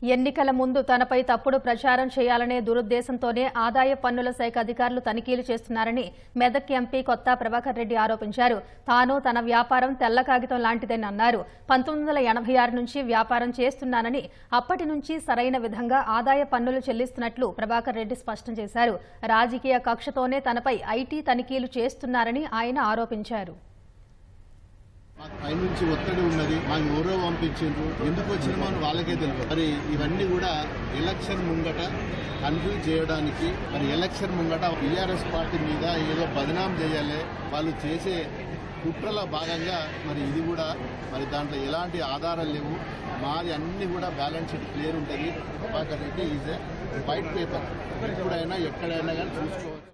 ఎన్నికల ముందు తనపై తప్పుడు ప్రచారం చేయాలనే దురుద్దేశంతోనే ఆదాయ పన్నుల శాఖ అధికారులు తనిఖీలు చేస్తున్నారని మెదక్ ఎంపీ కొత్త ప్రభాకర్ రెడ్డి ఆరోపించారు తాను తన వ్యాపారం తెల్ల కాగితం లాంటిదని అన్నారు పంతొమ్మిది వందల ఎనభై ఆరు నుంచి వ్యాపారం చేస్తున్నానని అప్పటి నుంచి సరైన విధంగా ఆదాయ పన్నులు చెల్లిస్తున్నట్లు ప్రభాకర్ రెడ్డి స్పష్టం చేశారు రాజకీయ కక్షతోనే తనపై ఐటీ తనిఖీలు చేస్తున్నారని ఆయన ఆరోపించారు మాకు పైనుంచి ఒత్తిడి ఉన్నది మాకు ఎవరో పంపించిండ్రు ఎందుకు వచ్చినామో అని వాళ్ళకే తెలియదు మరి ఇవన్నీ కూడా ఎలక్షన్ ముంగట కన్ఫ్యూజ్ చేయడానికి మరి ఎలక్షన్ ముంగట టీఆర్ఎస్ పార్టీ మీద ఏదో బదనాం చేయాలి వాళ్ళు చేసే కుట్రలో భాగంగా మరి ఇది కూడా మరి దాంట్లో ఎలాంటి ఆధారాలు లేవు మాది అన్ని కూడా బ్యాలెన్స్ షీట్ క్లియర్ ఉంటుంది Prabhakar Reddy is a white paper ఎప్పుడైనా ఎక్కడైనా కానీ చూసుకోవచ్చు